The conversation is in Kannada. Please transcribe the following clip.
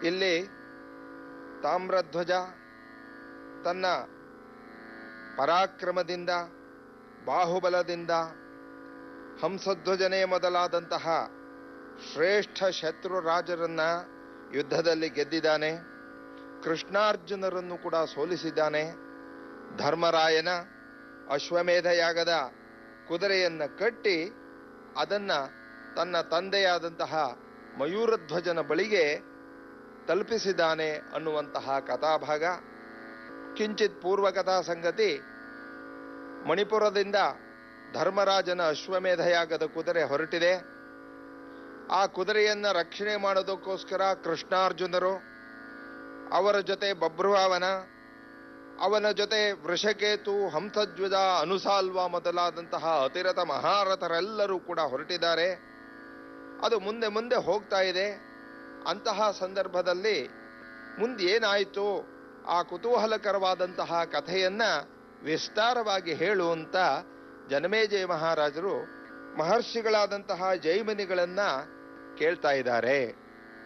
ಇಲ್ಲಿ ತಾಮ್ರಧ್ವಜ ತನ್ನ ಪರಾಕ್ರಮದಿಂದ ಬಾಹುಬಲದಿಂದ ಹಂಸಧ್ವಜನೇ ಮೊದಲಾದಂತಹ ಶ್ರೇಷ್ಠ ಶತ್ರು ರಾಜರನ್ನ ಯುದ್ಧದಲ್ಲಿ ಗೆದ್ದಿದ್ದಾನೆ ಕೃಷ್ಣಾರ್ಜುನರನ್ನು ಕೂಡ ಸೋಲಿಸಿದ್ದಾನೆ ಧರ್ಮರಾಯನ ಅಶ್ವಮೇಧ ಯಾಗದ ಕುದುರೆಯನ್ನ ಕಟ್ಟಿ ಅದನ್ನ ತನ್ನ ತಂದೆಯಾದಂತಹ ಮಯೂರಧ್ವಜನ ಬಳಿಗೆ ತಲುಪಿಸಿದ್ದಾನೆ ಅನ್ನುವಂತಹ ಕಥಾಭಾಗ ಕಿಂಚಿತ್ ಪೂರ್ವಕಥಾ ಸಂಗತಿ ಮಣಿಪುರದಿಂದ ಧರ್ಮರಾಜನ ಅಶ್ವಮೇಧ ಯಾಗದ ಕುದುರೆ ಹೊರಟಿದೆ ಆ ಕುದುರೆಯನ್ನ ರಕ್ಷಣೆ ಮಾಡೋದಕ್ಕೋಸ್ಕರ ಕೃಷ್ಣಾರ್ಜುನರು ಅವರ ಜೊತೆ ಬಭ್ರುವಾವನ ಅವನ ಜೊತೆ ವೃಷಕೇತು ಹಂಸಧ್ವಜ ಅನುಸಾಲ್ವ ಮೊದಲಾದಂತಹ ಅತಿರಥ ಮಹಾರಥರೆಲ್ಲರೂ ಕೂಡ ಹೊರಟಿದ್ದಾರೆ ಅದು ಮುಂದೆ ಮುಂದೆ ಹೋಗ್ತಾ ಇದೆ ಅಂತಹ ಸಂದರ್ಭದಲ್ಲಿ ಮುಂದೆ ಏನಾಯಿತು ಆ ಕುತೂಹಲಕರವಾದಂತಹ ಕಥೆಯನ್ನ ವಿಸ್ತಾರವಾಗಿ ಹೇಳು ಅಂತ ಜನಮೇಜಯ ಮಹಾರಾಜರು ಮಹರ್ಷಿಗಳಾದಂತಹ ಜೈಮಿನಿಗಳನ್ನ ಕೇಳ್ತಾ ಇದ್ದಾರೆ